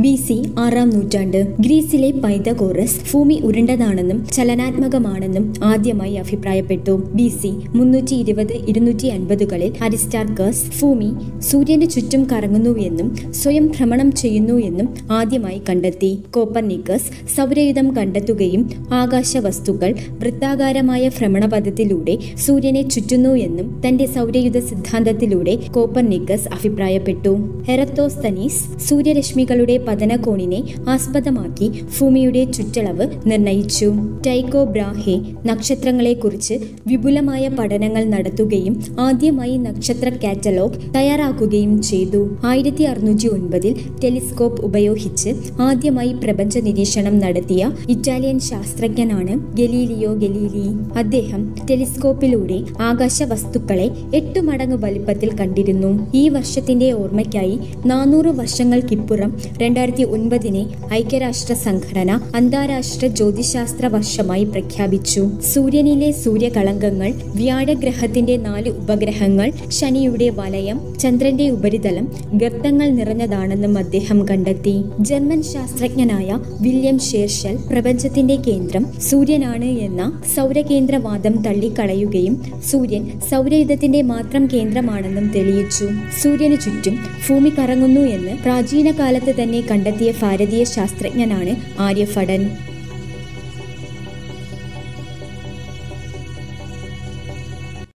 B C ആറാം നൂറ്റാണ്ട് ഗ്രീസിലെ പൈതഗോറസ് ഭൂമി ഉരുണ്ടതാണെന്നും ചലനാത്മകമാണെന്നും ആദ്യമായി അഭിപ്രായപ്പെട്ടു ബി സി മുന്നൂറ്റി ഇരുപത് ഇരുന്നൂറ്റി അൻപതുകളിൽ അരിസ്റ്റാർക്കസ് ഭൂമി സൂര്യന് ചുറ്റും കറങ്ങുന്നുവെന്നും സ്വയം ഭ്രമണം ചെയ്യുന്നു എന്നും ആദ്യമായി കണ്ടെത്തി കോപ്പർനിക്കസ് സൗരയുധം കണ്ടെത്തുകയും ആകാശ വസ്തുക്കൾ വൃത്താകാരമായ ഭ്രമണപഥത്തിലൂടെ സൂര്യനെ ചുറ്റുന്നു എന്നും തന്റെ സൗരയുധ സിദ്ധാന്തത്തിലൂടെ കോപ്പർനിക്കസ് അഭിപ്രായപ്പെട്ടു ഹെറത്തോസ്തനീസ് സൂര്യരശ്മികളുടെ പതനകോണിനെ ആസ്പദമാക്കി ഭൂമിയുടെ ചുറ്റളവ് നിർണയിച്ചു ടൈക്കോ ബ്രാഹെ നക്ഷത്രങ്ങളെക്കുറിച്ച് വിപുലമായ പഠനങ്ങൾ നടത്തുകയും ആദ്യമായി നക്ഷത്ര കാറ്റലോഗ് തയ്യാറാക്കുകയും ചെയ്തു ആയിരത്തി അറുന്നൂറ്റി ഒൻപതിൽ ടെലിസ്കോപ്പ് ഉപയോഗിച്ച് ആദ്യമായി പ്രപഞ്ച നിരീക്ഷണം നടത്തിയ ഇറ്റാലിയൻ ശാസ്ത്രജ്ഞനാണ് ഗലീലിയോ ഗലീലി അദ്ദേഹം ടെലിസ്കോപ്പിലൂടെ ആകാശ വസ്തുക്കളെ എട്ട് മടങ്ങ് വലിപ്പത്തിൽ കണ്ടിരുന്നു ഈ വർഷത്തിന്റെ ഓർമ്മയ്ക്കായി നാനൂറ് വർഷങ്ങൾക്കിപ്പുറം രണ്ടായിരത്തി ഒൻപതിനെ ഐക്യരാഷ്ട്ര സംഘടന അന്താരാഷ്ട്ര ജ്യോതിശാസ്ത്ര വർഷമായി പ്രഖ്യാപിച്ചു സൂര്യനിലെ സൂര്യകളങ്കങ്ങൾ വ്യാഴഗ്രഹത്തിന്റെ നാല് ഉപഗ്രഹങ്ങൾ ശനിയുടെ വലയം ചന്ദ്രന്റെ ഉപരിതലം ഗർത്തങ്ങൾ നിറഞ്ഞതാണെന്നും അദ്ദേഹം കണ്ടെത്തി ജർമ്മൻ ശാസ്ത്രജ്ഞനായ വില്യം ഷേർഷൽ പ്രപഞ്ചത്തിന്റെ കേന്ദ്രം സൂര്യനാണ് എന്ന സൗരകേന്ദ്രവാദം തള്ളിക്കളയുകയും സൂര്യൻ സൗരയുധത്തിന്റെ മാത്രം കേന്ദ്രമാണെന്നും തെളിയിച്ചു സൂര്യന് ചുറ്റും ഭൂമി കറങ്ങുന്നു എന്ന് പ്രാചീന കാലത്ത് തന്നെ കണ്ടെത്തിയ ഭാരതീയ ശാസ്ത്രജ്ഞനാണ് ആര്യഭടൻ